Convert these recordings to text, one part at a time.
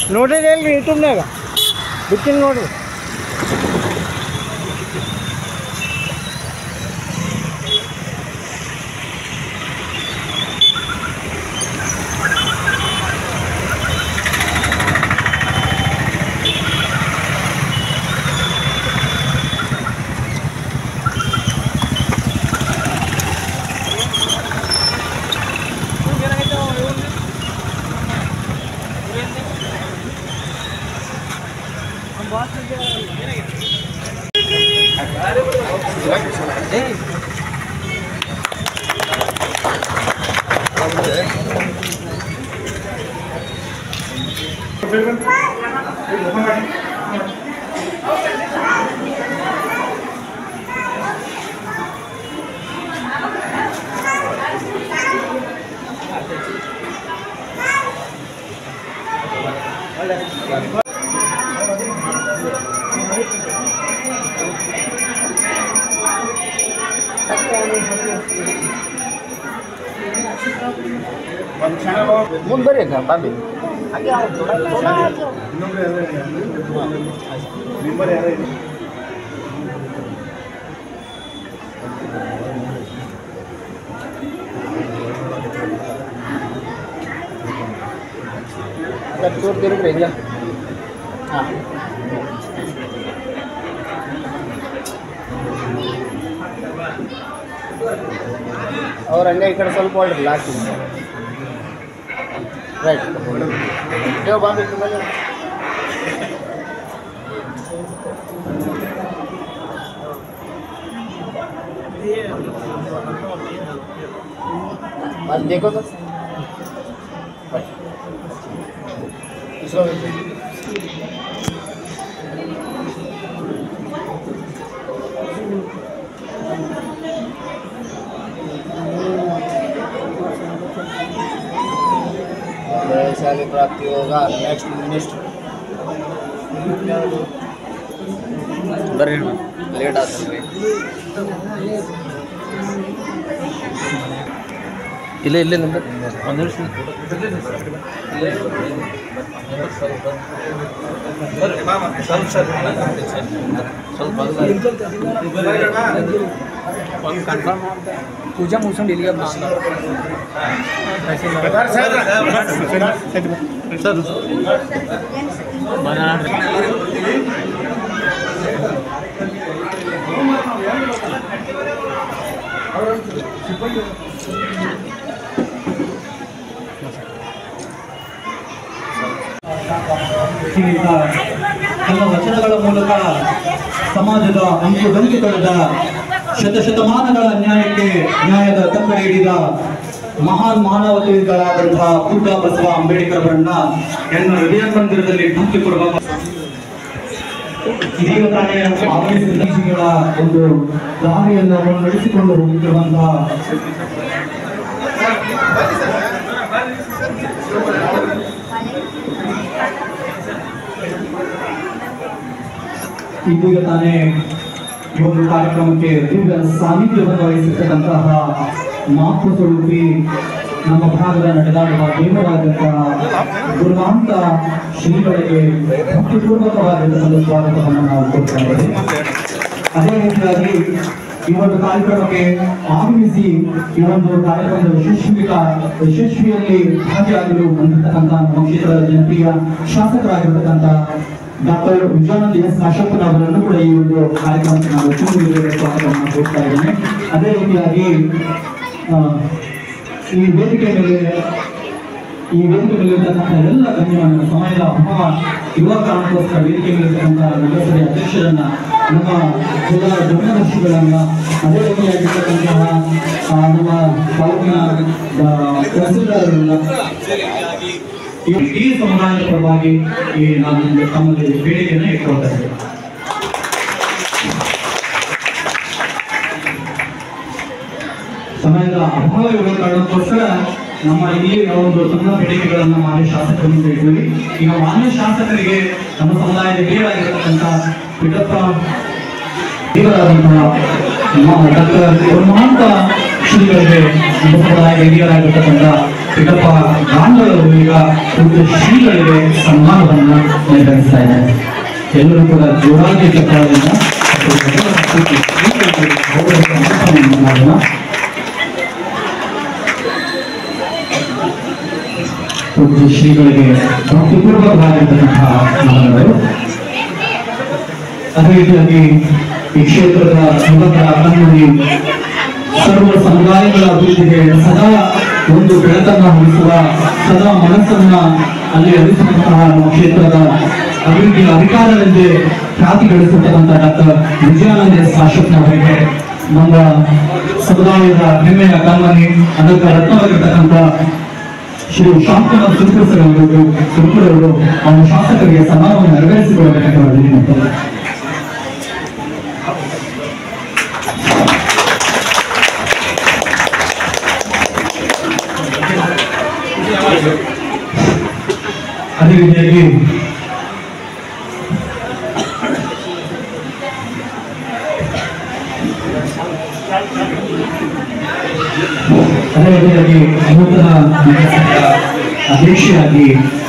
ನೋಡಿರಿ ಎಲ್ರಿ ಯೂಟ್ಯೂಬ್ನಾಗ ಬಿಟ್ಟಿನಿ ನೋಡ್ರಿ ಮುಂದೆ ಬರ್ರಿ ಅಕ್ಕ ಬಾಬಿ ಚೂರು ತಿರುಗ್ರಿ ಇಲ್ಲ ಹಾಂ ಅವ್ರು ಹಂಗೆ ಈ ಕಡೆ ಸ್ವಲ್ಪ ಹೊಡ್ರಿ ಲಾಸ್ಟ್ ರೈಟ್ ದೇವ್ ಬಾಬಿ ಮೇಲೆ बस देखो तो बस। इसको वैशाली प्राप्ति होगा नेक्स्ट मिनिस्ट ಬರ್ರಿ ಲೇಟ್ ಆಗ್ತದೆ ಇಲ್ಲ ಇಲ್ಲ ನಂಬರ್ ಒಂದು ನಿಮಿಷ पूजा मोशन डेली का ಶ್ರೀಯುತ ತಮ್ಮ ವಚನಗಳ ಮೂಲಕ ಸಮಾಜದ ಅಂಕು ಡೊಂಕು ತೊಳೆದ ಶತಶತಮಾನಗಳ ನ್ಯಾಯಕ್ಕೆ ನ್ಯಾಯದ ಕತ್ತರಿ ಹಿಡಿದ ಮಹಾನ್ ಮಾನವತೆಗಳಾದಂತಹ ಬುದ್ಧ ಬಸವ ಅಂಬೇಡ್ಕರ್ ಅವರನ್ನ ಎನ್ನ ಹೃದಯ ಮಂದಿರದಲ್ಲಿ ಢಂಕಿ ಕೊಡುವ ಇದೀಗ ತಾನೇ ಆಗಮಿಸಿದ ಶ್ರೀಗಳ ಒಂದು ದಾರಿಯನ್ನು ನಡೆಸಿಕೊಂಡು ಹೋಗುತ್ತಿರುವಂತಹ ಇದೀಗ ತಾನೇ ಈ ಒಂದು ಕಾರ್ಯಕ್ರಮಕ್ಕೆ ದಿವ್ಯ ಸಾನ್ನಿಧ್ಯವನ್ನು ವಹಿಸಿರ್ತಕ್ಕಂತಹ ಮಾತು ಸ್ವರೂಪಿ ನಮ್ಮ ಭಾಗದ ನಡೆದಾಡುವ ದೇವರಾದಂತಹ ಗುರುನಾಂತ ಶ್ರೀಗಳಿಗೆ ಭಕ್ತಿಪೂರ್ವಕವಾದಂತಹ ಸ್ವಾಗತವನ್ನು ನಾವು ಕೊಡ್ತಾ ಇದ್ದೇವೆ ಅದೇ ರೀತಿಯಾಗಿ ಈ ಒಂದು ಕಾರ್ಯಕ್ರಮಕ್ಕೆ ಆಗಮಿಸಿ ಈ ಒಂದು ಕಾರ್ಯಕ್ರಮದ ಯಶಸ್ವಿ ಯಶಸ್ವಿಯಲ್ಲಿ ಭಾಗಿಯಾಗಲು ಬಂದಿರತಕ್ಕಂಥ ನಮ್ಮ ಕ್ಷೇತ್ರದ ಜನಪ್ರಿಯ ಶಾಸಕರಾಗಿರ್ತಕ್ಕಂಥ ಡಾಕ್ಟರ್ ವಿಜಯಾನಂದ ಎಸ್ ಅಶೋಕನವರನ್ನು ಕೂಡ ಈ ಒಂದು ಕಾರ್ಯಕ್ರಮಕ್ಕೆ ನಾವು ತುಂಬ ಸ್ವಾಗತವನ್ನು ಕೊಡ್ತಾ ಇದ್ದೇನೆ ಅದೇ ರೀತಿಯಾಗಿ ಆ, ಈ ವೇದಿಕೆ ಮೇಲೆ ಈ ವೇದಿಕೆ ಮೇಲೆ ಇರ್ತಕ್ಕಂಥ ಎಲ್ಲ ಗಣ್ಯರನ್ನ ಸಮಯದ ಅಭಾವ ಯುವ ಕಾರಣಕ್ಕೋಸ್ಕರ ವೇದಿಕೆ ಮೇಲೆ ಇರ್ತಕ್ಕಂಥ ನಗರಸಭೆ ಅಧ್ಯಕ್ಷರನ್ನ ನಮ್ಮ ಜಿಲ್ಲಾ ಗಮನದರ್ಶಿಗಳನ್ನ ಅದೇ ರೀತಿಯಾಗಿರ್ತಕ್ಕಂತಹ ಆ, ನಮ್ಮ ತಾಲೂಕಿನ ಆ, ತಹಸೀಲ್ದಾರರನ್ನ ಈ ಇಡೀ ಸಮುದಾಯದ ಪರವಾಗಿ ಈ ನಾನು ನಿಮ್ಗೆ ತಮ್ಮಲ್ಲಿ ಬೇಡಿಕೆಯನ್ನು ಇಟ್ಕೊಳ್ತಾ ಇದ್ದೇನೆ ಸಮಯದ ಅಭಾವ ಇರುವ ಕಾರಣಕ್ಕೋಸ್ಕರ ನಮ್ಮ ಇಲ್ಲಿ ಒಂದು ಸಣ್ಣ ಬೇಡಿಕೆಗಳನ್ನು ಮಾನ್ಯ ಶಾಸಕರ ಮುಂದೆ ಇದ್ದೀವಿ ಈಗ ಮಾನ್ಯ ಶಾಸಕರಿಗೆ ನಮ್ಮ ಸಮುದಾಯದ ಹಿರಿಯರಾಗಿರತಕ್ಕಂಥ ಪಿಡಪ್ಪ ಹಿರಿಯರಾದಂತಹ ಡಾಕ್ಟರ್ ಗುರುಮಾಂತ ಶ್ರೀಗಳಿಗೆ ನಮ್ಮ ಸಮುದಾಯದ ಹಿರಿಯರಾಗಿರ್ತಕ್ಕಂಥ ಪಿಟಪ್ಪ ಗಾಂಧವರು ಈಗ ಪೂಜ್ಯ ಶ್ರೀಗಳಿಗೆ ಸನ್ಮಾನವನ್ನು ನಿರ್ವಹಿಸ್ತಾ ಇದ್ದಾರೆ ಎಲ್ಲರೂ ಕೂಡ ಜೋರಾಗಿ ಚಕ್ರದಿಂದ ಪೂಜ್ಯ ಶ್ರೀಗಳಿಗೆ ಗೌರವ ಸಮರ್ಪಣೆಯನ್ನು ಮಾಡೋಣ ಪೂಜ್ಯ ಶ್ರೀಗಳಿಗೆ ಭಕ್ತಿಪೂರ್ವಕವಾಗಿರ್ತಕ್ಕಂತಹ ನಮನಗಳು ಅದೇ ರೀತಿಯಾಗಿ ಈ ಕ್ಷೇತ್ರದ ಯುವಕರ ಕಣ್ಮಣಿ ಸರ್ವ ಸಮುದಾಯಗಳ ಅಭಿವೃದ್ಧಿಗೆ ಸದಾ ಒಂದು ಬೆಳಕನ್ನ ಹರಿಸುವ ಸದಾ ಮನಸ್ಸನ್ನ ಅಲ್ಲಿ ಹರಿಸುವಂತಹ ನಮ್ಮ ಕ್ಷೇತ್ರದ ಅಭಿವೃದ್ಧಿಯ ಅಧಿಕಾರವೆಂದೇ ಖ್ಯಾತಿ ಗಳಿಸಿರ್ತಕ್ಕಂಥ ಡಾಕ್ಟರ್ ವಿಜಯಾನಂದ ಎಸ್ ಅವರಿಗೆ ನಮ್ಮ ಸಮುದಾಯದ ಹೆಮ್ಮೆಯ ಕಣ್ಮಣಿ ಅದಕ್ಕೆ ರತ್ನವಾಗಿರ್ತಕ್ಕಂಥ ಶ್ರೀ ಶಾಂತನಾಥ್ ಸುರ್ಪುರ್ ಅವರು ಸುರ್ಪುರ್ ಅವರು ಅವನ ಶಾಸಕರಿಗೆ ಸನ್ಮಾನವನ್ನು ನೆರವೇರಿಸಿಕೊಳ್ಳಬೇಕೆಂದು ವಿನಂತಿ ಅದೇ ರೀತಿಯಾಗಿ ಅದೇ ರೀತಿಯಾಗಿ ನೂತನ ನಗರಸಭೆಯ ಅಧ್ಯಕ್ಷರಾಗಿ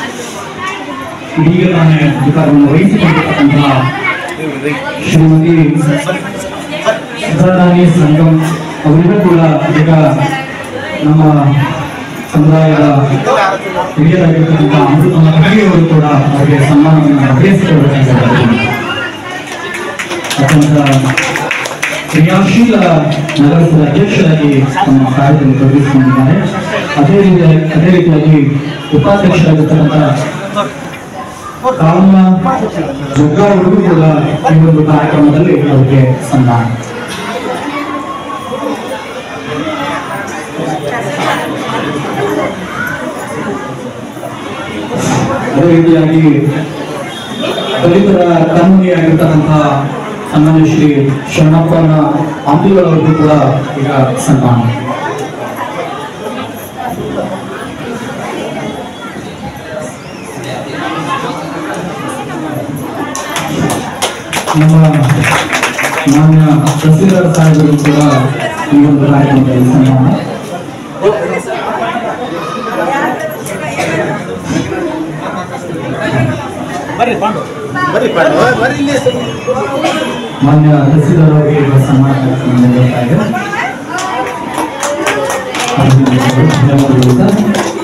ಇದೀಗ ತಾನೇ ಅಧಿಕಾರವನ್ನು ವಹಿಸಿಕೊಂಡಿರ್ತಕ್ಕಂತಹ ಶ್ರೀಮತಿ ಸುಧಾರಾಣಿ ಸಂಗಮ್ ಅವರಿಗೂ ಕೂಡ ಈಗ ನಮ್ಮ ಸಮುದಾಯದ ಹಿರಿಯರಾಗಿರ್ತಕ್ಕಂಥ ಅಮೃತಮ್ಮ ಕಡಿಯವರು ಕೂಡ ಅವರಿಗೆ ಸನ್ಮಾನವನ್ನು ಅಭ್ಯಸಿಕೊಳ್ಳಬೇಕಾಗಿದೆ ಅತ್ಯಂತ ಕ್ರಿಯಾಶೀಲ ನಗರಸಭೆ ಅಧ್ಯಕ್ಷರಾಗಿ ತಮ್ಮ ಕಾರ್ಯದಲ್ಲಿ ತೊಡಗಿಸಿಕೊಂಡಿದ್ದಾರೆ ಅದೇ ರೀತಿ ಅದೇ ರೀತಿಯಾಗಿ ಉಪಾಧ್ಯಕ್ಷರಾಗಿರ್ತಕ್ಕಂಥ ಕಾಮ ಜಗ್ಗ ಅವರಿಗೂ ಕೂಡ ಈ ಒಂದು ಕಾರ್ಯಕ್ರಮದಲ್ಲಿ ಅವರಿಗೆ ಸನ್ಮಾನ ಅದೇ ರೀತಿಯಾಗಿ ದಲಿತರ ಕಣ್ಮಣಿಯಾಗಿರ್ತಕ್ಕಂತಹ ಸನ್ಮಾನ್ಯ ಶ್ರೀ ಶರಣಪ್ಪನ ಅಂಬಿಗಳವರಿಗೂ ಕೂಡ ಈಗ ಸನ್ಮಾನ ನಮ್ಮ ಮಾನ್ಯ ತಹಸೀಲ್ದಾರ್ ಸಾಹೇಬರು ಕೂಡ ಈ ಒಂದು ಕಾರ್ಯಕ್ರಮದಲ್ಲಿ ಸನ್ಮಾನ ಮಾನ್ಯ ತಹಸೀಲ್ದಾರ್ ಅವರಿಗೆ ಈಗ ಸನ್ಮಾನ ಕಾರ್ಯಕ್ರಮ ನಡೆಯುತ್ತಾ ಇದೆ ಅಭಿನಂದನೆಗಳು, ಧನ್ಯವಾದಗಳು ಸರ್.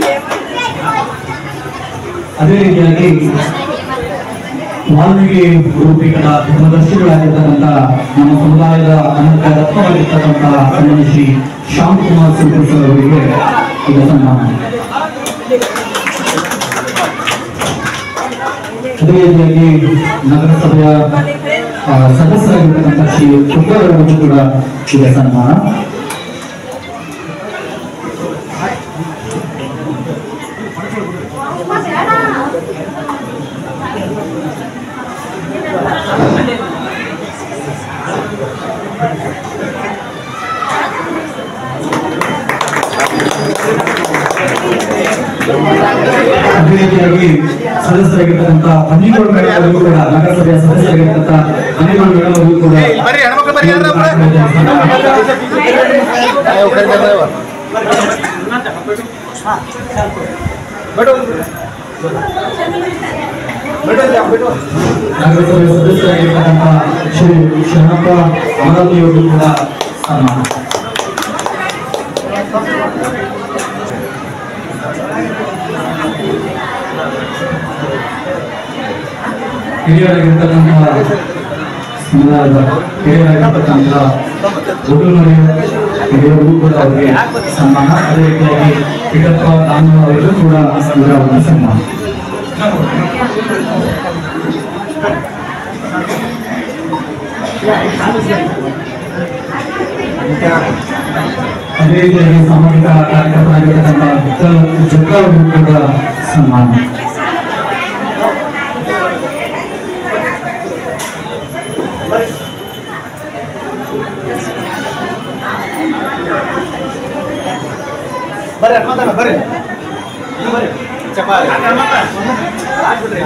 ಅದೇ ರೀತಿಯಾಗಿ ವಾಲ್ಮೀಕಿ ಗುರುಪೀಠದ ಧರ್ಮದರ್ಶಿಗಳಾಗಿರ್ತಕ್ಕಂಥ ನಮ್ಮ ಸಮುದಾಯದ ಅನಂತ ರತ್ನವಾಗಿರ್ತಕ್ಕಂಥ ಸನ್ಮಾನ್ಯ ಶ್ರೀ ಶ್ಯಾಮ್ ಕುಮಾರ್ ಸುಲ್ಕರ್ ಸರ್ ಅವರಿಗೆ ಈಗ ಸನ್ಮಾನ ಅದೇ ರೀತಿಯಾಗಿ ನಗರಸಭೆಯ ಆ, ಸದಸ್ಯರಾಗಿರ್ತಕ್ಕಂಥ ಶ್ರೀ ಕುಮಾರ್ ಅವರಿಗೂ ಕೂಡ ಈಗ ಸನ್ಮಾನ ಅದೇ ರೀತಿಯಾಗಿ ಸದಸ್ಯರಾಗಿರ್ತಕ್ಕಂಥ ಹನಿಗೋಳ್ ಮೇಡಮ್ ಅವರಿಗೂ ಕೂಡ ನಗರಸಭೆಯ ಸದಸ್ಯರಾಗಿರ್ತಕ್ಕಂಥ ಹನಿಗೋಳ್ ಮೇಡಮ್ ಅವರಿಗೂ ಕೂಡ ಬರ್ರಿ ಹೆಣ್ಮಕ್ಳು ಬರ್ರಿ ಯಾರು ನಗರಸಭೆಯ ಸದಸ್ಯರಾಗಿರ್ತಕ್ಕಂಥ ಶ್ರೀ ಶರಣಪ್ಪ ಅಮರಾವತಿಯವರು ಕೂಡ ಸನ್ಮಾನ ಹಿರಿಯರಾಗಿರ್ತಕ್ಕಂಥ ಸಮುದಾಯದ ಹಿರಿಯರಾಗಿರ್ತಕ್ಕಂಥ ಹುಡುಗರು ಹಿರಿಯರಿಗೂ ಕೂಡ ಅವರಿಗೆ ಸನ್ಮಾನ ಅದೇ ರೀತಿಯಾಗಿ ಪಿಟಪ್ಪ ತಾನು ಅವರಿಗೂ ಕೂಡ ಇವರ ಒಂದು ಸನ್ಮಾನ ಅದೇ ರೀತಿಯಾಗಿ ಸಾಮಾಜಿಕ ಕಾರ್ಯಕರ್ತರಾಗಿರ್ತಕ್ಕಂಥ ಜಗ್ಗ ಅವರಿಗೂ ಕೂಡ ಸನ್ಮಾನ ಬರ್ರಿ ಮಾತಾಡ ಬರ್ರಿ ಬರ್ರಿ ಚಪಾತಿ ಹಾಕ್ಬಿಡ್ರಿ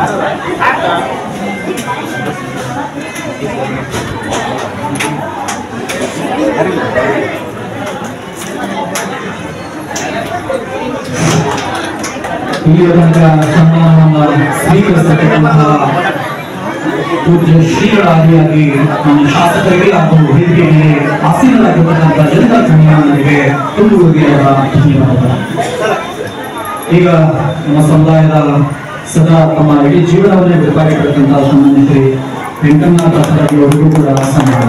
ಇಲ್ಲಿಯ ತನಕ ಸನ್ಮಾನವನ್ನು ಸ್ವೀಕರಿಸತಕ್ಕಂತಹ ಪೂಜ್ಯ ಶ್ರೀಗಳಾದಿಯಾಗಿ ನಮ್ಮ ಶಾಸಕರಿಗೆ ಹಾಗೂ ವೇದಿಕೆ ಮೇಲೆ ಆಸೀನರಾಗಿರ್ತಕ್ಕಂಥ ಜನತಾ ಕನ್ಯಾನರಿಗೆ ತುಂಬ ಹೃದಯದ ಧನ್ಯವಾದಗಳು ಈಗ ನಮ್ಮ ಸಮುದಾಯದ ಸದಾ ತಮ್ಮ ಇಡೀ ಜೀವನವನ್ನೇ ಬೆಳಕಾಗಿರ್ತಕ್ಕಂಥ ಸನ್ಮಾನ್ಯ ಶ್ರೀ ವೆಂಕಟನಾಥ ದಾಸರಾಗಿ ಅವರಿಗೂ ಕೂಡ ಸನ್ಮಾನ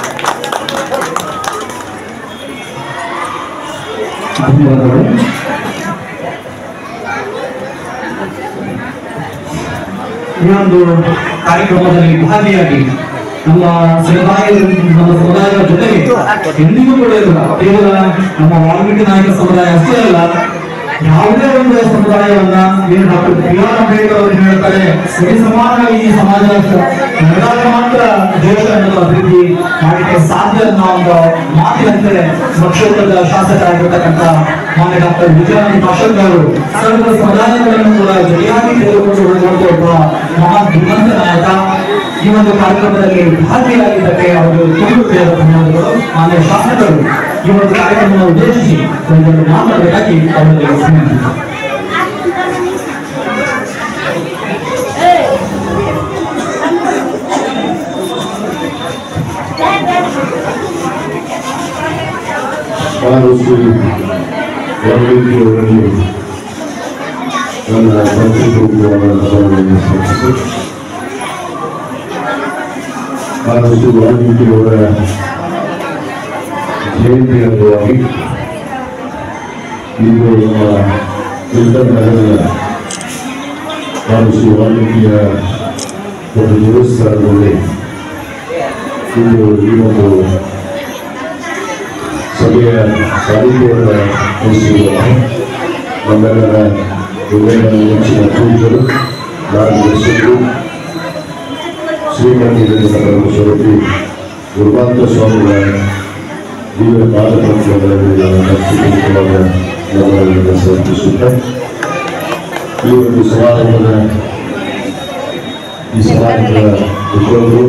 ಧನ್ಯವಾದಗಳು ಈ ಒಂದು ಕಾರ್ಯಕ್ರಮದಲ್ಲಿ ಭಾಗಿಯಾಗಿ ನಮ್ಮ ಸಮುದಾಯ ನಮ್ಮ ಸಮುದಾಯದ ಜೊತೆಗೆ ಎಂದಿಗೂ ಕೂಡ ಇರಲ್ಲ ಕೇವಲ ನಮ್ಮ ವಾಲ್ಮೀಕಿ ನಾಯಕ ಸಮುದಾಯ ಅಷ್ಟೇ ಅಲ್ಲ ಯಾವುದೇ ಒಂದು ಸಮುದಾಯವನ್ನ ಏನು ಡಾಕ್ಟರ್ ಬಿ ಆರ್ ಅಂಬೇಡ್ಕರ್ ಅವರು ಹೇಳ್ತಾರೆ ಸರಿ ಸಮಾನವಾಗಿ ಈ ಸಮಾಜ ನಡೆದಾಗ ಮಾತ್ರ ದೇಶ ಅನ್ನೋದು ಅಭಿವೃದ್ಧಿ ಮಾಡಲಿಕ್ಕೆ ಸಾಧ್ಯ ಅನ್ನೋ ಒಂದು ಮಾತಿನಂತೆ ಪಕ್ಷೋತ್ತರದ ಶಾಸಕರಾಗಿರ್ತಕ್ಕಂಥ ಮಾನ್ಯ ಡಾಕ್ಟರ್ ವಿಜಯಾನಂದ ಪಾಷಕ್ ಅವರು ಸರ್ವ ಸಮುದಾಯಗಳನ್ನು ಕೂಡ ಜೊತೆಯಾಗಿ ತೆಗೆದುಕೊಂಡು ಹೋಗುವಂತ ಒಬ್ಬ ಮಹಾನ್ ಧೀಮಂತ ನಾಯಕ ಈ ಒಂದು ಕಾರ್ಯಕ್ರಮದಲ್ಲಿ ಭಾಗಿಯಾಗಿದ್ದಕ್ಕೆ ಅವರು ತುಂಬ ಹೃದಯದ ಧನ್ಯವಾದಗಳು ಮಾನ್ಯ ಶಾಸಕರು ಈ ಒಂದು ಕಾರ್ಯಕ್ರಮವನ್ನು ಉದ್ದೇಶಿಸಿ ಒಂದನ್ನು ಮಾತನಾಡಬೇಕಾಗಿ ಅವರಲ್ಲಿ ವಿನಂತಿ ನಾನು ಶ್ರೀ ವಾಲ್ಮೀಕಿಯವರಲ್ಲಿ ನನ್ನ ಸಂಸ್ಕೃತಿಪೂರ್ವಕವಾದ ನಮನವನ್ನು ಸಮರ್ಪಿಸಿ ನಾನು ಶ್ರೀ ವಾಲ್ಮೀಕಿಯವರ ಜಯಂತಿ ಅಂಗವಾಗಿ ಇಂದು ನಮ್ಮ ಚಿಂತನ್ ನಗರದ ನಾನು ಶ್ರೀ ವಾಲ್ಮೀಕಿಯ ಒಂದು ದೇವಸ್ಥಾನದಲ್ಲಿ ಇಂದು ಈ ಒಂದು ಸಭೆಯ ಸಾಹಿತ್ಯವನ್ನು ವಹಿಸಿರುವಾಗ ನಮ್ಮೆಲ್ಲರ ಹೃದಯದ ನೆಚ್ಚಿನ ಪೂಜ್ಯರು ಮಾರ್ಗದರ್ಶಕರು ಶ್ರೀಮತಿ ಸ್ವರೂಪಿ ಗುರುಮಾಂತ ಸ್ವಾಮಿಗಳ ದಿವ್ಯ ಪಾದಪತ್ರಗಳಲ್ಲಿ ನಾನು ಭಕ್ತಿಪೂರ್ವಕವಾದ ನಮನಗಳನ್ನು ಸಮರ್ಪಿಸುತ್ತಾ ಈ ಒಂದು ಸಮಾರಂಭದ ಈ ಸಮಾರಂಭದ ಮುಖಂಡರು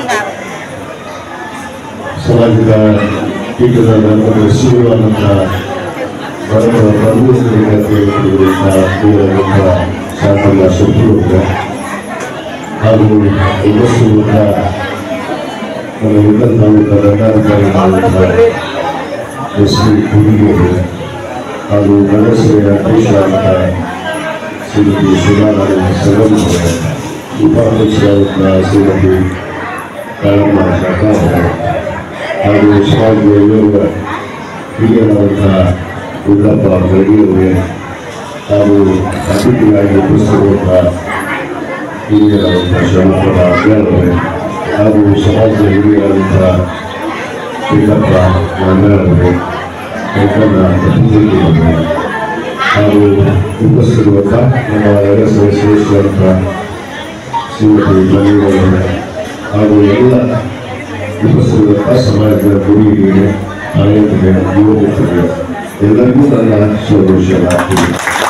ಸಮಾಜದ ಪೀಠದ ನಮ್ಮ ಶಿವರಾದಂತಹ ಬಡವ ಪ್ರಭುಗಳಿಗೆ ತಿಳಿದಿರುವಂತಹ ಶಾಸನ ಶತ್ರುಗಳ ಹಾಗೂ ಉಪಸ್ಥಿತ ನಮ್ಮ ವಿಧಾನ ತಾಲೂಕಾ ದಂಡಾಧಿಕಾರಿಗಳಾದಂತಹ ಎಸ್ ಪಿ ಹುಡುಗಿಯರು ಹಾಗೂ ನಗರಸಭೆಯ ಅಧ್ಯಕ್ಷರಾದಂತಹ ಶ್ರೀಮತಿ ಶಿವಾನಂದ ಸಗಮ್ ಉಪಾಧ್ಯಕ್ಷರಾದಂತಹ ಶ್ರೀಮತಿ ಕಾಳಮ್ಮ ಕಾಕಾವರ ಹಾಗೂ ಸಮಾಜದ ಎಲ್ಲರ ಹಿರಿಯರಾದಂತಹ ಉಳ್ಳಪ್ಪ ಬೆಳಗಿಯವರೇ ಹಾಗೂ ಅತಿಥಿಯಾಗಿ ಉಪಸ್ಥಿತಿರುವಂತಹ ಹಿರಿಯರಾದಂತಹ ಶ್ರಮಪದ ಅಜ್ಞಾನವರೇ ಹಾಗೂ ಸಮಾಜದ ಹಿರಿಯರಾದಂತಹ ಚಿಕ್ಕಪ್ಪ ನಾರಾಯಣವರೇ ವೆಂಕಣ್ಣ ಪ್ರತಿನಿಧಿಯವರೇ ಹಾಗೂ ಉಪಸ್ಥಿತಿರುವಂತಹ ನಮ್ಮ ನಗರಸಭೆ ಸದಸ್ಯರಾದಂತಹ ಶ್ರೀಮತಿ ಬನ್ನೀರವರೇ ಹಾಗೂ ಎಲ್ಲ ಉಪಸ್ಥಿತ ಸಮಾಜದ ಗುರುವಿಗೆ ನಾಯಕರಿಗೆ ಯುವಕರಿಗೆ ಎಲ್ಲರಿಗೂ ನನ್ನ ಶುಭಾಶಯವಾಗ್ತದೆ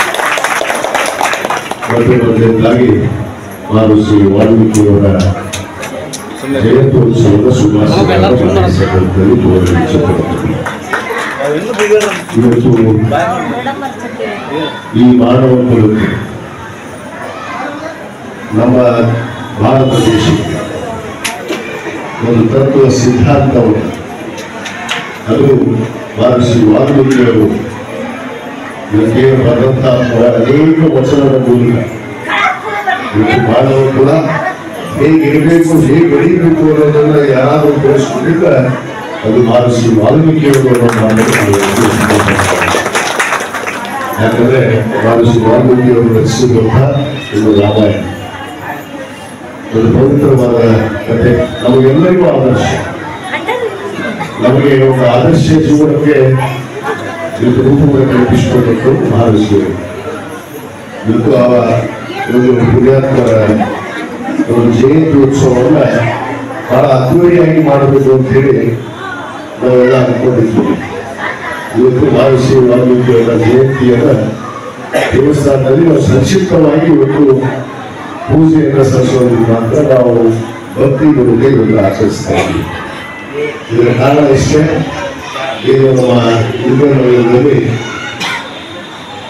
ಮತ್ತು ಮೊದಲನೇದಾಗಿ ನಾನು ಶ್ರೀ ವಾಲ್ಮೀಕಿಯವರ ಜಯಂತ್ಯೋತ್ಸವದ ಶುಭಾಶಯಗಳನ್ನು ಕೋರಲು ಇಚ್ಛೆಪಡುತ್ತೇನೆ ಇವತ್ತು ಈ ಮಾನವ ಕುಲಕ್ಕೆ ನಮ್ಮ ಭಾರತ ದೇಶಕ್ಕೆ ಒಂದು ತತ್ವ ಸಿದ್ಧಾಂತವನ್ನು ಅದು ಮಹರ್ಷಿ ವಾಲ್ಮೀಕಿಯವರು ಇದಕ್ಕೆ ಬರೆದಂತಹ ಅನೇಕ ವಚನದ ಮೂಲಕ ಇವತ್ತು ಮಾನವ ಕುಲ ಹೇಗಿರಬೇಕು ಹೇಗೆ ಬೆಳೀಬೇಕು ಅನ್ನೋದನ್ನ ಯಾರಾದರೂ ತೋರಿಸ್ಕೊಂಡಿದ್ರೆ ಅದು ಮಹರ್ಷಿ ವಾಲ್ಮೀಕಿಯವರು ಯಾಕಂದ್ರೆ ಮಹರ್ಷಿ ವಾಲ್ಮೀಕಿಯವರು ರಚಿಸಿದಂತಹ ಒಂದು ರಾಮಾಯಣ ಒಂದು ಪವಿತ್ರವಾದ ಕಥೆ ನಮಗೆಲ್ಲರಿಗೂ ಆದರ್ಶ ನಮಗೆ ಒಂದು ಆದರ್ಶ ಜೀವನಕ್ಕೆ ಇದು ರೂಪವನ್ನು ಕಲ್ಪಿಸಿಕೊಂಡದ್ದು ಮಹರ್ಷಿಯರು ಇವತ್ತು ಅವ ಒಂದು ಪುಣ್ಯಾತ್ಮರ ಒಂದು ಜಯಂತಿ ಉತ್ಸವವನ್ನ ಬಹಳ ಅದ್ದೂರಿಯಾಗಿ ಮಾಡಬೇಕು ಅಂತ ಹೇಳಿ ನಾವೆಲ್ಲ ಅಂದ್ಕೊಂಡಿದ್ವಿ ಇವತ್ತು ಮಹರ್ಷಿ ವಾಲ್ಮೀಕಿಯವರ ಜಯಂತಿಯನ್ನ ದೇವಸ್ಥಾನದಲ್ಲಿ ನಾವು ಸಂಕ್ಷಿಪ್ತವಾಗಿ ಇವತ್ತು ಪೂಜೆಯನ್ನು ಸಲ್ಲಿಸೋದ್ರಿಂದ ಮಾತ್ರ ನಾವು ಭಕ್ತಿ ಗುರುಗೆ ಇವತ್ತು ಆಚರಿಸ್ತಾ ಇದ್ದೀವಿ ಇದರ ಕಾರಣ ಇಷ್ಟೇ ಇದು ನಮ್ಮ ಹಿಂದೂ ನಗರದಲ್ಲಿ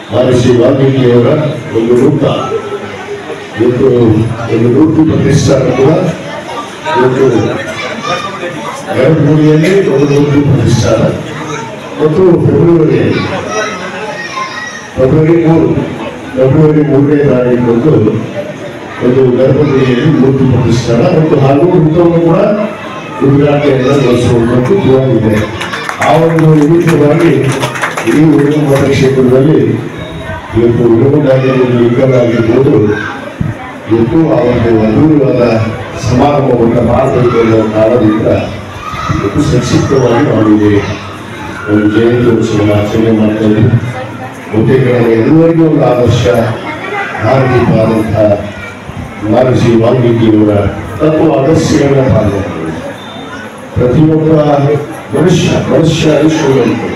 ಮಹರ್ಷಿ ವಾಲ್ಮೀಕಿಯವರ ಒಂದು ರೂಪ ಇವತ್ತು ಒಂದು ಮೂರ್ತಿ ಪ್ರತಿಷ್ಠಾನ ಕೂಡ ಇವತ್ತು ಎರಡು ಮೂಡಿಯಲ್ಲಿ ಒಂದು ಮೂರ್ತಿ ಪ್ರತಿಷ್ಠಾನ ಮತ್ತು ಫೆಬ್ರವರಿಯಲ್ಲಿ ಫೆಬ್ರವರಿ ಮೂರು ಫೆಬ್ರವರಿ ಮೂರನೇ ತಾರೀಕು ಒಂದು ಗರ್ಭಗುಡಿಯಲ್ಲಿ ಮೂರ್ತಿ ಪ್ರತಿಷ್ಠಾನ ಮತ್ತು ಹಾಗೂ ಹುಟ್ಟವನ್ನು ಕೂಡ ಉದ್ಘಾಟನೆಯನ್ನು ನಡೆಸುವಂಥದ್ದು ಇವಾಗಿದೆ ಆ ಒಂದು ನಿಮಿತ್ತವಾಗಿ ಇಡೀ ಉಡುಪು ಮತಕ್ಷೇತ್ರದಲ್ಲಿ ಇವತ್ತು ಉಡುಪದಾಗಿರ್ಬೋದು ಲಿಂಗದಾಗಿರ್ಬೋದು ಇವತ್ತು ಆ ಒಂದು ಅದ್ಭುತವಾದ ಸಮಾರಂಭವನ್ನು ಮಾಡಬೇಕು ಅನ್ನೋ ಕಾರಣದಿಂದ ಇವತ್ತು ಸಂಕ್ಷಿಪ್ತವಾಗಿ ನಾವು ಇಲ್ಲಿ ಒಂದು ಜಯಂತಿ ಉತ್ಸವ ಆಚರಣೆ ಮಾಡ್ತಾ ಇದ್ದೀವಿ ಬಹುತೇಕ ಎಲ್ಲರಿಗೂ ಒಂದು ಆದರ್ಶ ಭಾರತೀಯವಾದಂತಹ ಮಹರ್ಷಿ ವಾಲ್ಮೀಕಿಯವರ ತತ್ವ ಆದರ್ಶಗಳನ್ನ ಪಾಲನೆ ಮಾಡಿ ಪ್ರತಿಯೊಬ್ಬ ಮನುಷ್ಯ ಮನುಷ್ಯ ಐಶ್ವರ್ಯವಂತರು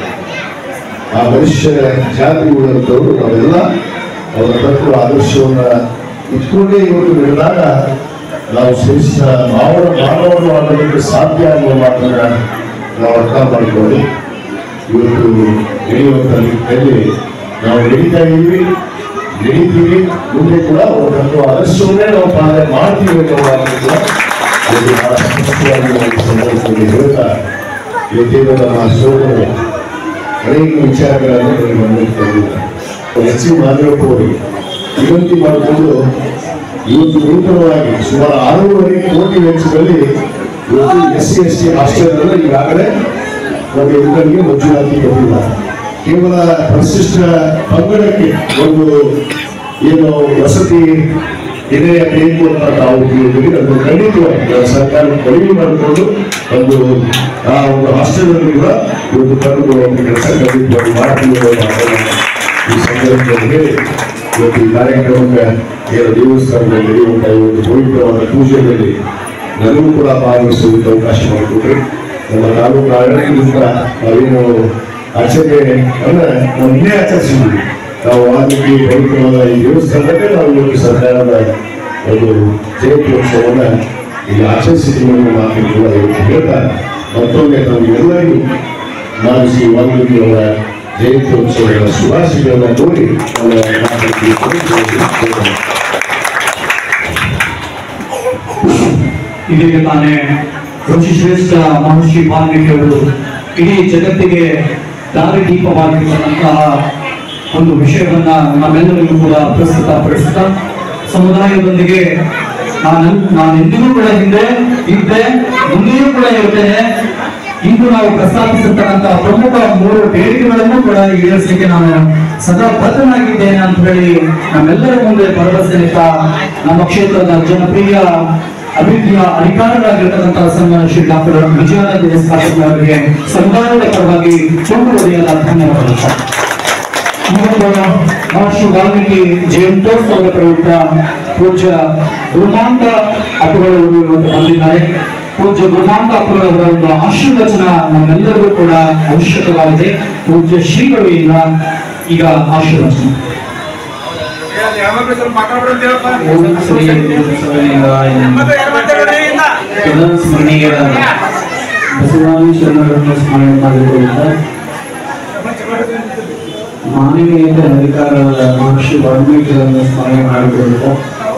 ಆ ಮನುಷ್ಯ ಜಾತಿ ಉಳ್ಳಂಥವ್ರು ನಾವೆಲ್ಲ ಅವರ ತತ್ವ ಆದರ್ಶವನ್ನ ಇಟ್ಕೊಂಡೇ ಇವತ್ತು ಬೆಳೆದಾಗ ನಾವು ಶ್ರೇಷ್ಠ ಮಾನವ ಮಾನವರು ಆಗೋದಕ್ಕೆ ಸಾಧ್ಯ ಅನ್ನುವ ಮಾತನ್ನ ನಾವು ಅರ್ಥ ಮಾಡಿಕೊಂಡು ಇವತ್ತು ನಡೆಯುವಂಥ ನಿಟ್ಟಿನಲ್ಲಿ ನಾವು ನಡೀತಾ ಇದ್ದೀವಿ ನಡೀತೀವಿ ಮುಂದೆ ಕೂಡ ಅವರ ತತ್ವ ಆದರ್ಶವನ್ನೇ ನಾವು ಪಾಲನೆ ಮಾಡ್ತೀವಿ ಅನ್ನೋ ಮಾತನ್ನು ಕೂಡ ಇವತ್ತು ಬಹಳ ಸ್ಪಷ್ಟವಾಗಿ ನಾವು ಈ ಸಂದರ್ಭದಲ್ಲಿ ಹೇಳ್ತಾ ಇವತ್ತೇನು ನಮ್ಮ ಸೋದರ ಅನೇಕ ವಿಚಾರಗಳನ್ನು ನನಗೆ ಗಮನಕ್ಕೆ ತಂದಿದ್ದಾರೆ ಎಚ್ ಸಿ ಮಾದೇವಪ್ಪ ಅವರಿಗೆ ವಿನಂತಿ ಮಾಡಿಕೊಂಡು ಇವತ್ತು ನೂತನವಾಗಿ ಸುಮಾರು ಆರೂವರೆ ಕೋಟಿ ವೆಚ್ಚದಲ್ಲಿ ಇವತ್ತು S C S T hostel ಈಗಾಗಲೇ ಒಂದು ಯುವಕರಿಗೆ ಮಂಜೂರಾತಿ ಕೊಟ್ಟಿದ್ದಾರೆ ಕೇವಲ ಪರಿಶಿಷ್ಟ ಪಂಗಡಕ್ಕೆ ಒಂದು ಏನು ವಸತಿ ಇದೆ ಬೇಕು ಅಂತ ನಾವು ತಿಳಿದಿದ್ದೀವಿ ಅದು ಖಂಡಿತವಾಗಿ ನಾವು ಸರ್ಕಾರ ಮನವಿ ಮಾಡಿಕೊಂಡು ಒಂದು ಆ ಒಂದು ಹಾಸ್ಟೆಲ್ ಅನ್ನು ಕೂಡ ಇವತ್ತು ತಂದುಕೊಳ್ಳುವ ಕೆಲಸ ಖಂಡಿತವಾಗಿ ಮಾಡ್ತೀವಿ ಅನ್ನೋ ಮಾತನ್ನ ಈ ಸಂದರ್ಭದಲ್ಲಿ ಹೇಳಿ ಇವತ್ತು ಈ ಕಾರ್ಯಕ್ರಮಕ್ಕೆ ಏನು ದೇವಸ್ಥಾನದಲ್ಲಿ ನಡೆಯುವಂತ ಈ ಒಂದು ಪವಿತ್ರವಾದ ಪೂಜೆಯಲ್ಲಿ ನನಗೂ ಕೂಡ ಭಾಗವಹಿಸೋದಕ್ಕೆ ಅವಕಾಶ ಮಾಡಿಕೊಟ್ರಿ ನಮ್ಮ ತಾಲೂಕು ಆಡಳಿತದಿಂದ ನಾವೇನು ಆಚರಣೆ ಅಂದ್ರೆ ನಾವು ಇನ್ನೇ ಆಚರಿಸಿದ್ವಿ ನಾವು ವಾಲ್ಮೀಕಿ ಪವಿತ್ರವಾದ ಈ ದೇವಸ್ಥಾನದಲ್ಲೇ ನಾವು ಇವತ್ತು ಸರ್ಕಾರದ ಒಂದು ಜಯಂತ್ಯೋತ್ಸವನ್ನ ಇಲ್ಲಿ ಆಚರಿಸಿದ್ದೀವಿ ಅನ್ನೋ ಮಾತನ್ನು ಕೂಡ ಇವತ್ತು ಹೇಳ್ತಾ ಮತ್ತೊಮ್ಮೆ ನಮಗೆಲ್ಲರಿಗೂ ಮಹರ್ಷಿ ವಾಲ್ಮೀಕಿ ಅವರ ಜಯಂತ್ಯೋತ್ಸವದ ಶುಭಾಶಯಗಳನ್ನು ನೋಡಿ ಅವರ ಮಾತನ್ನು ಮುಗಿಸುತ್ತೇನೆ. ಇದೀಗ ತಾನೇ ಋಷಿಶ್ರೇಷ್ಠ ಮಹರ್ಷಿ ವಾಲ್ಮೀಕಿಯವರು ಇಡೀ ಜಗತ್ತಿಗೆ ದಾರಿದೀಪವಾಗಿರ್ತಕ್ಕಂತಹ ಒಂದು ವಿಷಯವನ್ನ ನಮ್ಮೆಲ್ಲರಿಗೂ ಕೂಡ ಪ್ರಸ್ತುತಪಡಿಸುತ್ತಾ ಸಮುದಾಯದೊಂದಿಗೆ ನಾನು ನಾನು ಎಂದಿಗೂ ಕೂಡ ಹಿಂದೆ ಇದ್ದೆ ಮುಂದೆಯೂ ಕೂಡ ಇರ್ತೇನೆ ಇಂದು ನಾವು ಪ್ರಸ್ತಾಪಿಸಿರ್ತಕ್ಕಂತಹ ಪ್ರಮುಖ ಮೂರು ಬೇಡಿಕೆಗಳನ್ನು ಕೂಡ ಈಡೇರಿಸಲಿಕ್ಕೆ ನಾನು ಸದಾ ಬದ್ಧನಾಗಿದ್ದೇನೆ ಅಂತ ಹೇಳಿ ನಮ್ಮೆಲ್ಲರ ಮುಂದೆ ಭರವಸೆ ನೀಡ್ತಾ ನಮ್ಮ ಕ್ಷೇತ್ರದ ಜನಪ್ರಿಯ ಅಭಿವೃದ್ಧಿಯ ಅಧಿಕಾರರಾಗಿರ್ತಕ್ಕಂತಹ ಸನ್ಮಾನ ಶ್ರೀ ಡಾಕ್ಟರ್ ವಿಜಯಾನಂದ ಎಸ್ ಪಾಟೀಲ್ ಅವರಿಗೆ ಸಮುದಾಯದ ಪರವಾಗಿ ತುಂಬುವುದಿಲ್ಲ ಧನ್ಯವಾದಗಳು ಸರ್. ಇವತ್ತು ಮಹರ್ಷಿ ವಾಲ್ಮೀಕಿ ಜಯಂತ್ಯೋತ್ಸವದ ಪ್ರಯುಕ್ತ ಪೂಜ್ಯ ಗುರುಮಾಂತ ಅಪ್ಪುಗಳವರು ಇವತ್ತು ಬಂದಿದ್ದಾರೆ ಪೂಜ್ಯ ಗುರುಮಾಂತ ಅಪ್ಪುಗಳವರ ಒಂದು ಆಶೀರ್ವಚನ ನಮ್ಮೆಲ್ಲರಿಗೂ ಕೂಡ ಅವಶ್ಯಕವಾಗಿದೆ ಪೂಜ್ಯ ಶ್ರೀಗಳು ಈಗ ಈಗ ಆಶೀರ್ವಚನ ಓಂ ಶ್ರೀ ಬಸವಲಿಂಗಾಯ ನಮಃ. ಸದಾ ಸ್ಮರಣೀಯರಾದ ಬಸವಾದಿ ಶರಣರನ್ನು ಸ್ಮರಣೆ ಮಾಡಿಕೊಳ್ಳುತ್ತಾ ಮಾನವೀಯತೆ ಅಧಿಕಾರದ ಮಹರ್ಷಿ ವಾಲ್ಮೀಕಿಗಳನ್ನು ಸ್ಮರಣೆ ಮಾಡಿಕೊಳ್ಳುತ್ತಾ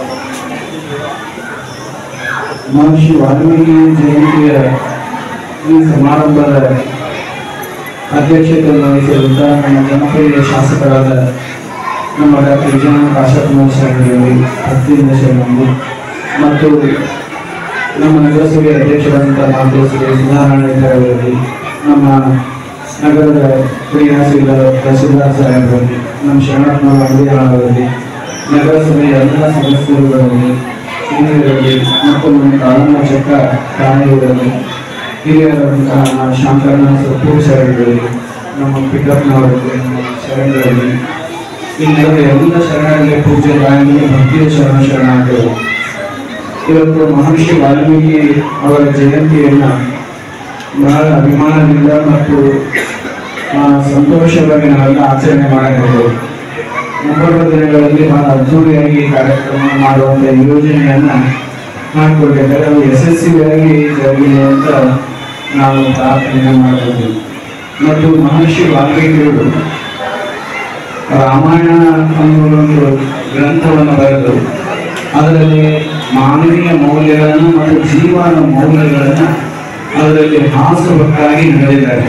ಮಹರ್ಷಿ ವಾಲ್ಮೀಕಿ ಜಯಂತಿಯ ಈ ಸಮಾರಂಭದ ಅಧ್ಯಕ್ಷತೆಯನ್ನು ವಹಿಸಿರುವಂತಹ ನಮ್ಮ ಜನಪ್ರಿಯ ಶಾಸಕರಾದ ನಮ್ಮ ಡಾಕ್ಟರ್ ವಿಜಯನಾಥ ಆಶಾಕುಮಾರ್ ಶರಣರಲ್ಲಿ ಭಕ್ತಿಯಿಂದ ಶರಣರು ಮತ್ತು ನಮ್ಮ ನಗರಸಭೆ ಅಧ್ಯಕ್ಷರಾದಂತಹ ಮಾರ್ಗದರ್ಶಕ ಸುಧಾರಾಯಣ ಅವರಲ್ಲಿ ನಮ್ಮ ನಗರದ ಕ್ರೀಡಾಶೀಲರ ತಹಸೀಲ್ದಾರ್ ಸಾಹೇಬರಲ್ಲಿ ನಮ್ಮ ಶರಣಪ್ಪನವರ ಅಂಬೇಡ್ಕರ್ ನಗರಸಭೆಯ ಎಲ್ಲ ಸದಸ್ಯರುಗಳಲ್ಲಿ ಹಿರಿಯರಲ್ಲಿ ಮತ್ತು ನಮ್ಮ ಕಾನೂನು ಚಕ್ಕ ಠಾಣೆಗಳಲ್ಲಿ ಹಿರಿಯರಾದಂತಹ ನಮ್ಮ ಶಾಂಕರಣ ಸಪ್ಪೂರ್ ಶರಣರಲ್ಲಿ ನಮ್ಮ ಪಿಕಪ್ನವರಲ್ಲಿ ನಮ್ಮ ಶರಣರಲ್ಲಿ ಇನ್ನೆಲ್ಲ ಎಲ್ಲ ಶರಣರಲ್ಲಿ ಪೂಜ್ಯ ರಾಯನಿಗೆ ಭಕ್ತಿಯ ಶರಣ ಶರಣಾರ್ಥಿಗಳು ಇವತ್ತು ಮಹರ್ಷಿ ವಾಲ್ಮೀಕಿ ಅವರ ಜಯಂತಿಯನ್ನ ಬಹಳ ಅಭಿಮಾನದಿಂದ ಮತ್ತು ಆ, ಸಂತೋಷವಾಗಿ ನಾವೆಲ್ಲ ಆಚರಣೆ ಮಾಡಬಹುದು ಮುಂಬರುವ ದಿನಗಳಲ್ಲಿ ಬಹಳ ಅದ್ದೂರಿಯಾಗಿ ಈ ಕಾರ್ಯಕ್ರಮ ಮಾಡುವಂತ ಯೋಜನೆಯನ್ನ ಮಾಡಿಕೊಂಡಿದ್ದಾರೆ ಅದು ಯಶಸ್ವಿಯಾಗಿ ಜರಗಲಿ ಅಂತ ನಾವು ಪ್ರಾರ್ಥನೆ ಮಾಡಬಹುದು ಮತ್ತು ಮಹರ್ಷಿ ವಾಲ್ಮೀಕಿಗಳು ರಾಮಾಯಣ ಅನ್ನುವ ಒಂದು ಗ್ರಂಥವನ್ನು ಬರೆದು ಅದರಲ್ಲಿ ಮಾನವೀಯ ಮೌಲ್ಯಗಳನ್ನು ಮತ್ತು ಜೀವನ ಮೌಲ್ಯಗಳನ್ನು ಅದರಲ್ಲಿ ಹಾಸುವಕ್ಕಾಗಿ ನಡೆದಿದ್ದಾರೆ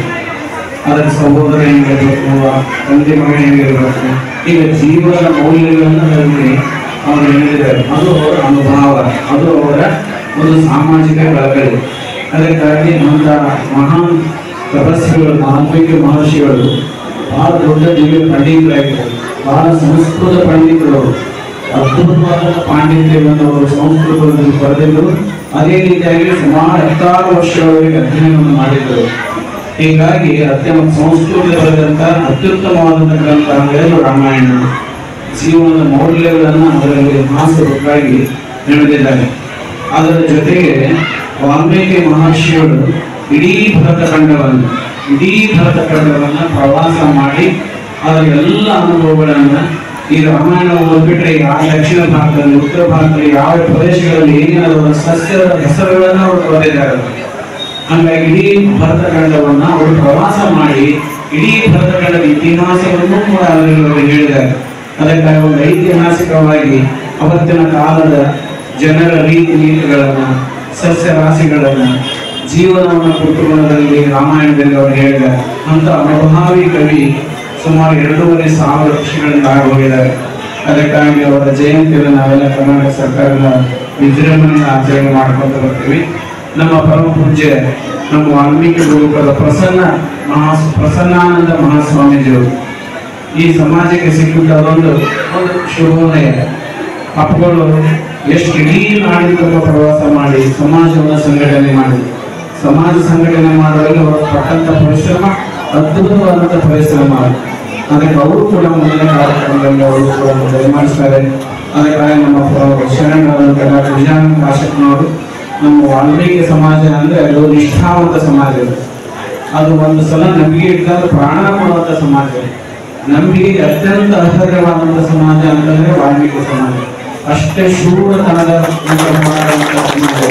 ಅದರ ಸಹೋದರ ಹೆಂಗಿರಬೇಕು ತಂದೆ ಮಗ ಹೆಂಗಿರಬೇಕು ಈಗ ಜೀವನ ಮೌಲ್ಯಗಳನ್ನು ಅದರಲ್ಲಿ ಅವರು ಹೇಳಿದ್ದಾರೆ ಅದು ಅವರ ಅನುಭವ ಅದು ಅವರ ಒಂದು ಸಾಮಾಜಿಕ ಬೆಳಕಳಿ ಅದಕ್ಕಾಗಿ ಅಂತ ಮಹಾನ್ ತಪಸ್ವಿಗಳು ವಾಲ್ಮೀಕಿ ಮಹರ್ಷಿಗಳು ಬಹಳ ದೊಡ್ಡ ದಿವ್ಯ ಪಂಡಿತರಾಗಿದ್ದರು ಬಹಳ ಸಂಸ್ಕೃತ ಪಂಡಿತರು ಅವರು. ಅದ್ಭುತವಾದ ಪಾಂಡಿತ್ಯವನ್ನು ಅವರು ಸಂಸ್ಕೃತದಲ್ಲಿ ಬರೆದಿದ್ದರು ಅದೇ ರೀತಿಯಾಗಿ ಸುಮಾರು ಹತ್ತಾರು ವರ್ಷಗಳವರೆಗೆ ಅಧ್ಯಯನವನ್ನು ಮಾಡಿದ್ದರು ಹೀಗಾಗಿ ಅತ್ಯಂತ ಸಂಸ್ಕೃತ ಬರೆದಂತ ಅತ್ಯುತ್ತಮವಾದಂಥ ಗ್ರಂಥ ಅಂದರೆ ರಾಮಾಯಣ ಜೀವನದ ಮೌಲ್ಯಗಳನ್ನು ಅದರಲ್ಲಿ ಹಾಸುವುದಕ್ಕಾಗಿ ನಡೆದಿದ್ದಾರೆ ಅದರ ಜೊತೆಗೆ ವಾಲ್ಮೀಕಿ ಮಹರ್ಷಿಗಳು ಇಡೀ ಭರತಖಂಡವನ್ನು ಇಡೀ ಭರತಖಂಡವನ್ನು ಪ್ರವಾಸ ಮಾಡಿ ಅದರ ಎಲ್ಲ ಅನುಭವಗಳನ್ನು ಈ ರಾಮಾಯಣವನ್ನು ಬಿಟ್ಟರೆ ಯಾವ ದಕ್ಷಿಣ ಭಾರತದಲ್ಲಿ ಉತ್ತರ ಭಾರತದಲ್ಲಿ ಯಾವ ಪ್ರದೇಶಗಳಲ್ಲಿ ಏನೇನಾದರೂ ಸಸ್ಯದ ಹೆಸರುಗಳನ್ನು ಅವರು ಬರೆದಿದ್ದಾರೆ ಹಂಗಾಗಿ ಇಡೀ ಭರತಖಂಡವನ್ನ ಅವರು ಪ್ರವಾಸ ಮಾಡಿ ಇಡೀ ಭರತಖಂಡದ ಇತಿಹಾಸವನ್ನು ಕೂಡ ಅದರಲ್ಲಿ ಅವರು ಹೇಳಿದ್ದಾರೆ ಅದಕ್ಕಾಗಿ ಒಂದು ಐತಿಹಾಸಿಕವಾಗಿ ಅವತ್ತಿನ ಕಾಲದ ಜನರ ರೀತಿ ನೀತಿಗಳನ್ನ ಸಸ್ಯ ರಾಶಿಗಳನ್ನ ಜೀವನವನ್ನು ಕುಟುಂಬದಲ್ಲಿ ರಾಮಾಯಣದಲ್ಲಿ ಅವರು ಹೇಳಿದ್ದಾರೆ ಅಂತ ಅನುಭಾವಿ ಕವಿ ಸುಮಾರು ಎರಡೂವರೆ ಸಾವಿರ ವರ್ಷಗಳಿಂದ ಆಗೋಗಿದ್ದಾರೆ ಅದಕ್ಕಾಗಿ ಅವರ ಜಯಂತಿಯನ್ನು ನಾವೆಲ್ಲ ಕರ್ನಾಟಕ ಸರ್ಕಾರದ ವಿಜೃಂಭಣೆಯಿಂದ ಆಚರಣೆ ಮಾಡ್ಕೊಂತ ಬರ್ತೀವಿ ನಮ್ಮ ಪರಮ ಪೂಜ್ಯ ನಮ್ಮ ವಾಲ್ಮೀಕಿ ಗುರುಕುಲದ ಪ್ರಸನ್ನ ಮಹಾ ಪ್ರಸನ್ನಾನಂದ ಮಹಾಸ್ವಾಮೀಜಿಯವರು ಈ ಸಮಾಜಕ್ಕೆ ಸಿಕ್ಕಿದ್ದ ಅದೊಂದು ಒಂದು ಶುಭೋದಯ ಅಪ್ಪಗಳು ಎಷ್ಟು ಇಡೀ ನಾಡಿ ತುಂಬ ಪ್ರವಾಸ ಮಾಡಿ ಸಮಾಜವನ್ನು ಸಂಘಟನೆ ಮಾಡಿ ಸಮಾಜ ಸಂಘಟನೆ ಮಾಡುವಲ್ಲಿ ಅವರು ಪಟ್ಟಂತ ಪರಿಶ್ರಮ ಅದ್ಭುತವಾದಂಥ ಪರಿಶ್ರಮ ಅದಕ್ಕೆ ಅವರು ಕೂಡ ಮುಂದಿನ ಕಾರ್ಯಕ್ರಮದಲ್ಲಿ ಅವರು ಕೂಡ ದಯಮಾಡಿಸ್ತಾರೆ ಅದಕ್ಕಾಗಿ ನಮ್ಮ ಪ್ರ- ಶರಣರಾದಂಥ ಡಾಕ್ಟರ್ ವಿಜಯಾನಂದ ಕಾಶಪ್ಪನವರು ನಮ್ಮ ವಾಲ್ಮೀಕಿ ಸಮಾಜ ಅಂದ್ರೆ ಅದು ನಿಷ್ಠಾವಂತ ಸಮಾಜ ಅದು. ಅದು ಒಂದು ಸಲ ನಂಬಿಕೆ ಇಟ್ಟಾಗ ಪ್ರಾಣ ಕೊಡುವಂತ ಸಮಾಜ ನಂಬಿಕೆಗೆ ಅತ್ಯಂತ ಅರ್ಹರವಾದಂತ ಸಮಾಜ ಅಂತಂದ್ರೆ ವಾಲ್ಮೀಕಿ ಸಮಾಜ ಅಷ್ಟೇ ಶೂರತನದ ಒಂದು ಮಾಡುವಂತ ಸಮಾಜ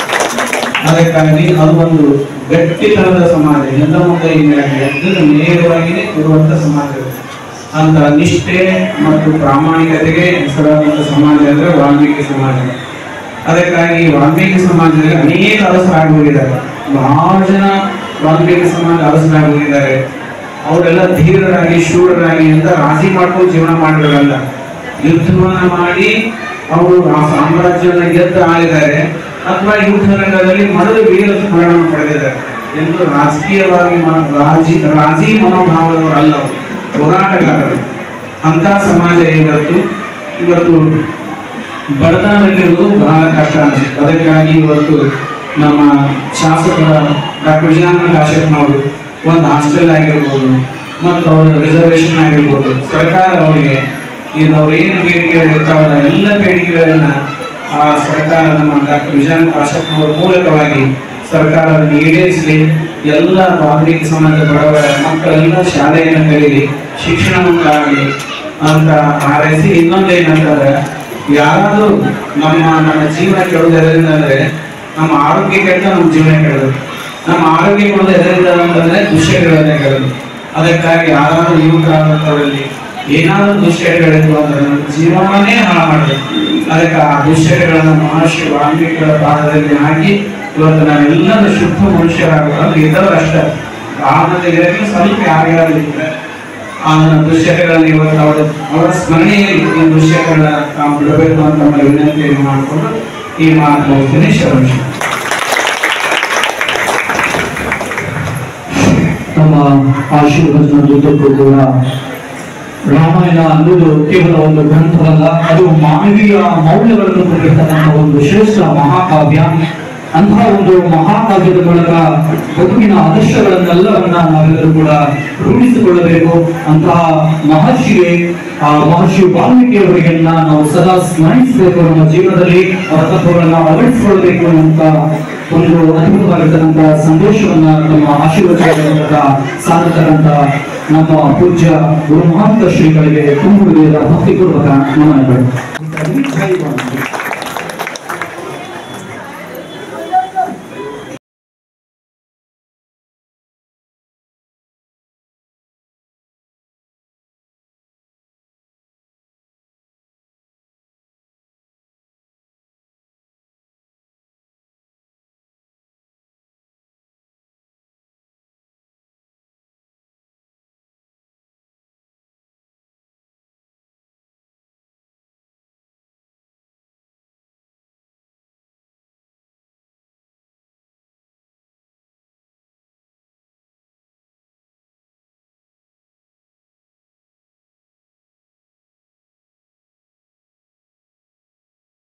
ಅದಕ್ಕಾಗಿ ಅದು ಒಂದು ಗಟ್ಟಿತನದ ಸಮಾಜ ಎಲ್ಲ ಮುಂದೆ ಎದ್ದು ನೇರವಾಗಿಯೇ ಇರುವಂತ ಸಮಾಜ ಅಂತ ನಿಷ್ಠೆ ಮತ್ತು ಪ್ರಾಮಾಣಿಕತೆಗೆ ಹೆಸರಾದಂತ ಸಮಾಜ ಅಂದ್ರೆ ವಾಲ್ಮೀಕಿ ಸಮಾಜ ಅದಕ್ಕಾಗಿ ವಾಲ್ಮೀಕಿ ಸಮಾಜದಲ್ಲಿ ಅನೇಕ ಅರಸರಾಗಿ ಹೋಗಿದ್ದಾರೆ ಬಹಳ ಜನ ವಾಲ್ಮೀಕಿ ಸಮಾಜ ಅರಸರಾಗಿ ಹೋಗಿದ್ದಾರೆ ಅವರೆಲ್ಲ ಧೀರರಾಗಿ ಶೂರರಾಗಿ ಅಂತ ರಾಜಿ ಮಾಡ್ಕೊಂಡು ಜೀವನ ಮಾಡಿರಲ್ಲ ಯುದ್ಧವನ್ನ ಮಾಡಿ ಅವರು ಆ ಸಾಮ್ರಾಜ್ಯವನ್ನು ಗೆದ್ದು ಆಳಿದ್ದಾರೆ ಅಥವಾ ಯುದ್ಧ ರಂಗದಲ್ಲಿ ಮರದ ವೀರ ಸ್ಮರಣವನ್ನು ಪಡೆದಿದ್ದಾರೆ ಎಂದು ರಾಜಕೀಯವಾಗಿ ಮ- ರಾಜಿ ರಾಜಿ ಮನೋಭಾವದವರು ಅಲ್ಲ ಅವರು ಹೋರಾಟಗಾರರು ಅಂತ ಸಮಾಜ ಇವತ್ತು ಇವತ್ತು ಬಡತನದಲ್ಲಿರುವುದು ಬಹಳ ಕಷ್ಟ ಅನಿಸುತ್ತೆ ಅದಕ್ಕಾಗಿ ಇವತ್ತು ನಮ್ಮ ಶಾಸಕರ ಡಾಕ್ಟರ್ ವಿಜಯಾನಂದ ಕಾಶ್ಯಪ್ನವರು ಒಂದು ಹಾಸ್ಟೆಲ್ ಆಗಿರ್ಬೋದು ಮತ್ತು ಅವರ ರಿಸರ್ವೇಶನ್ ಆಗಿರ್ಬೋದು ಸರ್ಕಾರ ಅವರಿಗೆ ಇದು ಅವ್ರು ಏನು ಬೇಡಿಕೆಗಳು ಇರ್ತಾವಲ್ಲ ಎಲ್ಲ ಬೇಡಿಕೆಗಳನ್ನ ಆ ಸರ್ಕಾರ ನಮ್ಮ ಡಾಕ್ಟರ್ ವಿಜಯಾನಂದ ಕಾಶ್ಯಪ್ನವರ ಮೂಲಕವಾಗಿ ಸರ್ಕಾರ ಅದನ್ನು ಈಡೇರಿಸಲಿ ಎಲ್ಲ ವಾಲ್ಮೀಕಿ ಸಮಾಜ ಬಡವರ ಮಕ್ಕಳೆಲ್ಲ ಶಾಲೆಯನ್ನು ಕಲೀಲಿ ಶಿಕ್ಷಣವನ್ನಾಗಲಿ ಅಂತ ಹಾರೈಸಿ ಇನ್ನೊಂದೇನಂತಂದ್ರೆ ಯಾರಾದ್ರೂ ನಮ್ಮ ನಮ್ಮ ಜೀವನ ಕೆಡೋದು ಎದರಿಂದ ಅಂದ್ರೆ ನಮ್ಮ ಆರೋಗ್ಯ ಕೆಟ್ಟ ನಮ್ಮ ಜೀವನ ಕೆಡೋದು ನಮ್ಮ ಆರೋಗ್ಯ ಕೆಡೋದು ಎದರಿಂದ ಅಂತಂದ್ರೆ ದುಶ್ಚಟಗಳನ್ನೇ ಕೆಡೋದು ಅದಕ್ಕಾಗಿ ಯಾರಾದ್ರೂ ಯುವಕರಾದಂಥವರಲ್ಲಿ ಏನಾದ್ರೂ ದುಶ್ಚಟಗಳಿದ್ವು ಅಂದ್ರೆ ನಮ್ಮ ಜೀವನವನ್ನೇ ಹಾಳು ಮಾಡಬೇಕು ಅದಕ್ಕೆ ಆ ದುಶ್ಚಟಗಳನ್ನು ಮಹರ್ಷಿ ವಾಲ್ಮೀಕಿಗಳ ಪಾದದಲ್ಲಿ ಹಾಕಿ ಇವತ್ತು ನಾವೆಲ್ಲರೂ ಶುದ್ಧ ಮನುಷ್ಯರಾಗಬೇಕು ಅಂದ್ರೆ ಇದ್ದವರು ಅಷ್ಟೇ ಆನಂದ ಇರಕ್ಕೆ ಸ್ವಲ್ಪ ಯಾರ್ಯಾರು ಇದ್ದಾರೆ ಆ ದುಶ್ಚಟಗಳಲ್ಲಿ ಇವತ್ತು ಅವರ ಅವರ ಸ್ಮರಣೆಯಲ್ಲಿ ಈ ದುಶ್ಚಟಗಳನ್ನ ತಾವು ಬಿಡಬೇಕು ಅಂತ ನಮ್ಮಲ್ಲಿ ವಿನಂತಿಯನ್ನು ಮಾಡಿಕೊಂಡು ಈ ಮಾತು ಮುಗಿಸ್ತೀನಿ ಶರಣ ತಮ್ಮ ಆಶೀರ್ವಚನ ಜೊತೆಗೂ ಕೂಡ ರಾಮಾಯಣ ಅನ್ನೋದು ಕೇವಲ ಒಂದು ಗ್ರಂಥವಲ್ಲ ಅದು ಮಾನವೀಯ ಮೌಲ್ಯಗಳನ್ನು ಕೊಟ್ಟಿರ್ತಕ್ಕಂಥ ಒಂದು ಶ್ರೇಷ್ಠ ಮಹಾಕಾವ್ಯ ಅಂತಹ ಒಂದು ಮಹಾಕಾವ್ಯದ ಮೂಲಕ ಬದುಕಿನ ಆದರ್ಶಗಳನ್ನೆಲ್ಲವನ್ನ ನಾವೆಲ್ಲರೂ ಕೂಡ ರೂಢಿಸಿಕೊಳ್ಳಬೇಕು ಅಂತಹ ಮಹರ್ಷಿಗೆ ಆ ಮಹರ್ಷಿ ವಾಲ್ಮೀಕಿಯವರಿಗೆಲ್ಲ ನಾವು ಸದಾ ಸ್ಮರಿಸಬೇಕು ನಮ್ಮ ಜೀವನದಲ್ಲಿ ಅವರ ತತ್ವಗಳನ್ನ ಅಳವಡಿಸಿಕೊಳ್ಳಬೇಕು ಅಂತ ಒಂದು ಅದ್ಭುತವಾಗಿರ್ತಕ್ಕಂಥ ಸಂದೇಶವನ್ನ ನಮ್ಮ ಆಶೀರ್ವಾದ ಸಾಧಕರಂತ ನಮ್ಮ ಪೂಜ್ಯ ಗುರು ಮಹಾಂತ ಶ್ರೀಗಳಿಗೆ ತುಂಬುವುದರ ಭಕ್ತಿಪೂರ್ವಕ ನಮನಗಳು